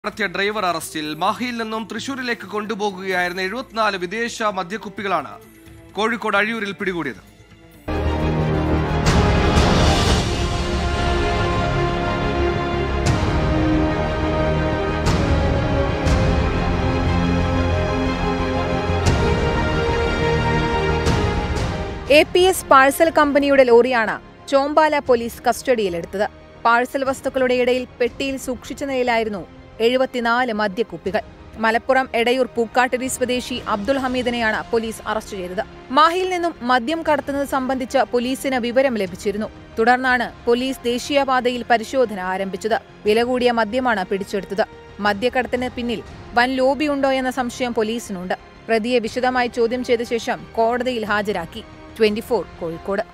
നടത്തിയ ഡ്രൈവർ അറസ്റ്റിൽ മാഹിയിൽ നിന്നും തൃശൂരിലേക്ക് കൊണ്ടുപോകുകയായിരുന്ന എഴുപത്തിനാല് വിദേശ മദ്യക്കുപ്പികളാണ് കോഴിക്കോട് അഴിയൂരിൽ പിടികൂടിയത് എ പി എസ് പാഴ്സൽ കമ്പനിയുടെ ലോറിയാണ് ചോമ്പാല പോലീസ് കസ്റ്റഡിയിലെടുത്തത് പാഴ്സൽ വസ്തുക്കളുടെ ഇടയിൽ പെട്ടിയിൽ സൂക്ഷിച്ച നിലയിലായിരുന്നു എഴുപത്തിനാല് മദ്യക്കുപ്പികൾ മലപ്പുറം എടയൂർ പൂക്കാട്ടിരി സ്വദേശി അബ്ദുൾ ഹമീദിനെയാണ് പോലീസ് അറസ്റ്റ് ചെയ്തത് മാഹിയിൽ നിന്നും മദ്യം കടത്തുന്നത് സംബന്ധിച്ച് പോലീസിന് വിവരം ലഭിച്ചിരുന്നു തുടർന്നാണ് പോലീസ് ദേശീയപാതയിൽ പരിശോധന ആരംഭിച്ചത് വില കൂടിയ മദ്യമാണ് പിടിച്ചെടുത്തത് മദ്യക്കടത്തിന് പിന്നിൽ വൻ ലോബിയുണ്ടോ എന്ന സംശയം പോലീസിനുണ്ട് പ്രതിയെ വിശദമായി ചോദ്യം ചെയ്ത ശേഷം കോടതിയിൽ ഹാജരാക്കി ട്വന്റി കോഴിക്കോട്